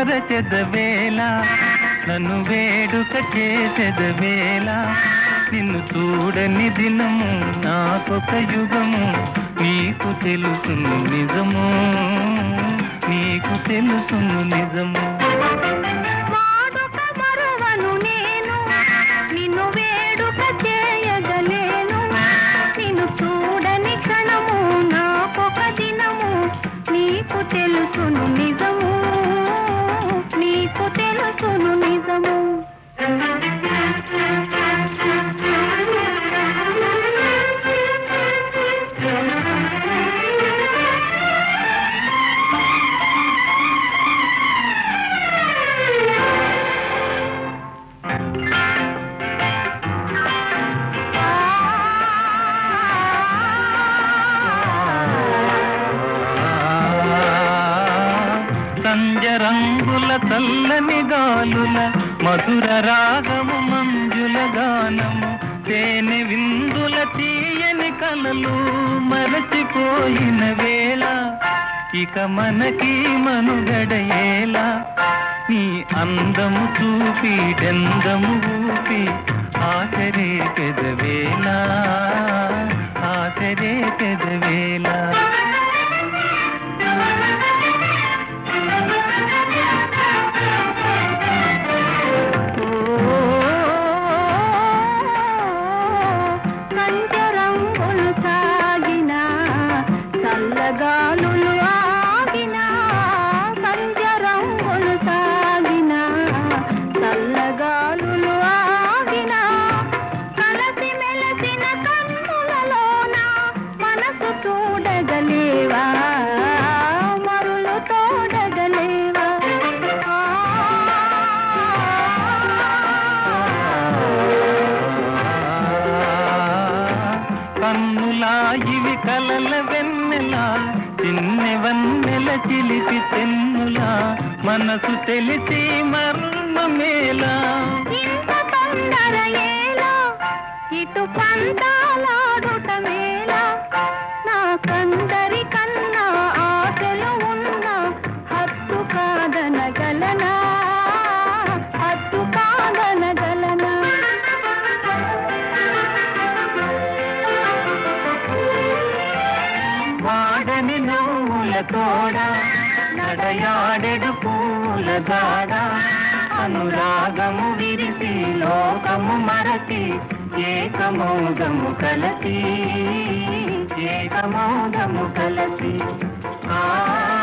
మరచెదవేళ నన్ను వేడుక చేసెదవేళ నిన్ను చూడని దినము నాకొక యుగము నీకు తెలుసును నిజము నీకు తెలుసును నిజము వాడుక మరువను నేను నిన్ను వేడుక చేయగలేను నిన్ను చూడని క్షణము నాకొక దినము నీకు తెలుసును నిజము నీకు తెలుసును నిజము సంజ రంగుల చల్లని గాలుల మధుర రాగము మంజుల గానము తేనె విందుల తీయని కలలు మరచిపోయిన వేళ ఇక మనకి మనుగడయేలా నీ అందము చూపి డెందము ఊపి ఆసరే పెదవేళ ఆసరే పెదవేళ సంచరంగులు సాగిన చల్లగాలులు ఆగిన సంచరంగులు సాగిన చల్లగాలులు ఆగిన కలసి మెలసిన కన్నులలోన మనసు చూడగలేవా మరులు తోడగలేవా కన్నులా ఇవి కలల వెన్నెలా చిన్నె వన్నెల చిలిపి తెన్నులా మనసు తెలిసి మర్మమేలా ఇంత తొందర ఏలా ఇటు పంతాలాడుట మేలా నాకందరి కన్నా ఆశలు ఉన్న హత్తు కాదనగలనా హత్తు కాదనగలనా వాడని నవ్వుల తోడ నడయాడెడు పూల గాడ అనురాగము విరిసి లోకము మరచి ఏకమౌదము కలసి ఏకమౌదము కలసి ఆ